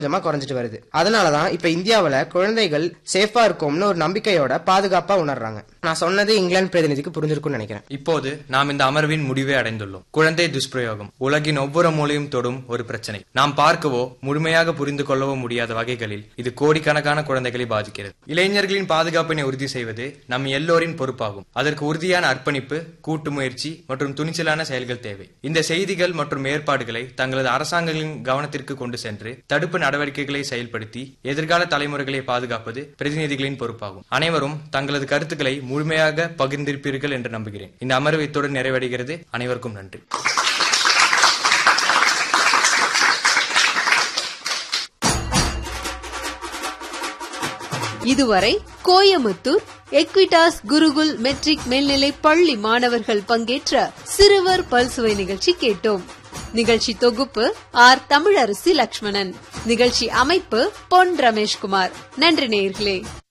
கொஞ்சமா குறைஞ்சிட்டு வருது அதனாலதான் இப்ப இந்தியாவுல குழந்தைகள் சேஃபா இருக்கும்னு ஒரு நம்பிக்கையோட பாதுகாப்பா உணர்றாங்க நான் சொன்னது இங்கிலாந்து பிரதிநிதிக்கு புரிஞ்சிருக்கும்னு நினைக்கிறேன் இப்போது நாம் இந்த அமர்வின் முடிவை அடைந்துள்ளோம் குழந்தை துஷ்பிரயோகம் உலகின் ஒவ்வொரு மூலையும் தொடும் ஒரு பிரச்சனை நாம் பார்க்கவோ முழுமையாக புரிந்து கொள்ளவோ முடியாத வகைகளில் இது கோடிக்கணக்கான குழந்தைகளை பாதிக்கிறது இளைஞர்களின் பாதுகாப்பினை உறுதி செய்வது நம் எல்லோரின் பொறுப்பாகும் அதற்கு உறுதியான அர்ப்பணிப்பு கூட்டு முயற்சி மற்றும் துணிச்சலான செயல்கள் தேவை இந்த செய்திகள் மற்றும் ஏற்பாடுகளை தங்களது அரசாங்கங்களின் கவனத்திற்கு கொண்டு சென்று தடுப்பு நடவடிக்கைகளை செயல்படுத்தி எதிர்கால தலைமுறைகளை பாதுகாப்பது பிரதிநிதிகளின் பொறுப்பாகும் அனைவரும் தங்களது கருத்துக்களை முழுமையாக பகிர்ந்திருப்பீர்கள் என்று நம்புகிறேன் இந்த அமர்வு இத்துடன் நிறைவடைகிறது அனைவருக்கும் நன்றி இதுவரை கோயமுத்தூர் எக்விடாஸ் குருகுல் மெட்ரிக் மேல்நிலை பள்ளி மாணவர்கள் பங்கேற்ற சிறுவர் பல்சுவை நிகழ்ச்சி கேட்டோம் நிகழ்ச்சி தொகுப்பு ஆர் தமிழரசி லட்சுமணன் நிகழ்ச்சி அமைப்பு பொன் ரமேஷ்குமார் நன்றி நேயர்களே